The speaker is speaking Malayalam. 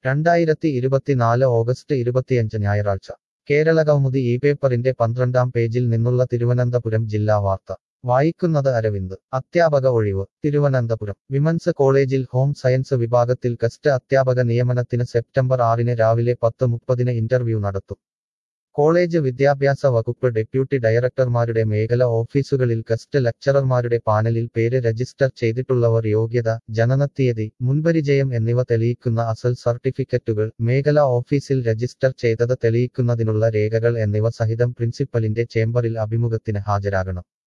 രണ്ടായിരത്തി ഇരുപത്തിനാല് ഓഗസ്റ്റ് ഇരുപത്തിയഞ്ച് ഞായറാഴ്ച കേരള കൗമുദി ഈ പേപ്പറിന്റെ പന്ത്രണ്ടാം പേജിൽ നിന്നുള്ള തിരുവനന്തപുരം ജില്ലാ വാർത്ത വായിക്കുന്നത് അരവിന്ദ് അധ്യാപക ഒഴിവ് തിരുവനന്തപുരം വിമൻസ് കോളേജിൽ ഹോം സയൻസ് വിഭാഗത്തിൽ ഗസ്റ്റ് അധ്യാപക നിയമനത്തിന് സെപ്റ്റംബർ ആറിന് രാവിലെ പത്ത് മുപ്പതിന് ഇന്റർവ്യൂ നടത്തും കോളേജ് വിദ്യാഭ്യാസ വകുപ്പ് ഡെപ്യൂട്ടി ഡയറക്ടർമാരുടെ മേഖല ഓഫീസുകളിൽ ഗസ്റ്റ് ലെക്ചറർമാരുടെ പാനലിൽ പേര് രജിസ്റ്റർ ചെയ്തിട്ടുള്ളവർ യോഗ്യത ജനനത്തീയതി മുൻപരിചയം എന്നിവ തെളിയിക്കുന്ന അസൽ സർട്ടിഫിക്കറ്റുകൾ മേഖല ഓഫീസിൽ രജിസ്റ്റർ ചെയ്തത് തെളിയിക്കുന്നതിനുള്ള രേഖകൾ എന്നിവ സഹിതം പ്രിൻസിപ്പലിന്റെ ചേംബറിൽ അഭിമുഖത്തിന് ഹാജരാകണം